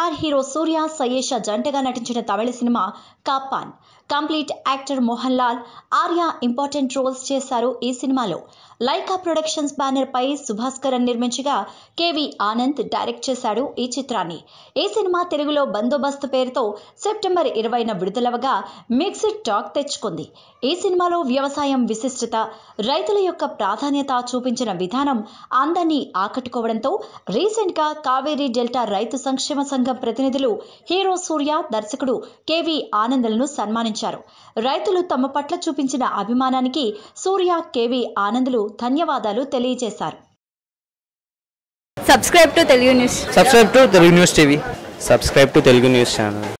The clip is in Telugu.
స్టార్ హీరో సూర్య సయేష జంటగా నటించిన తమిళ సినిమా Kaappaan complete actor Mohanlal Arya important roles చేశారు ఈ సినిమాలో లైకా ప్రొడక్షన్స్ బ్యానర్ పై సుభాస్కరన్ నిర్మించగా కేవి ఆనంద్ డైరెక్ట్ చేశాడు ఈ చిత్రాన్ని ఈ సినిమా తెలుగులో బందోబస్తు పేరుతో సెప్టెంబర్ ఇరవైన విడుదలవగా మిక్స్డ్ టాక్ తెచ్చుకుంది ఈ సినిమాలో వ్యవసాయం విశిష్టత రైతుల యొక్క ప్రాధాన్యత చూపించిన విధానం అందరినీ ఆకట్టుకోవడంతో రీసెంట్ గా కావేరీ డెల్టా రైతు సంక్షేమ సంఘం ప్రతినిధులు హీరో సూర్య దర్శకుడు కేవి ఆనందులను సన్మానించారు రైతులు తమ పట్ల చూపించిన అభిమానానికి సూర్య కేవి ఆనందులు ధన్యవాదాలు తెలియజేశారు subscribe to Telugu news subscribe to Telugu news TV subscribe to Telugu news channel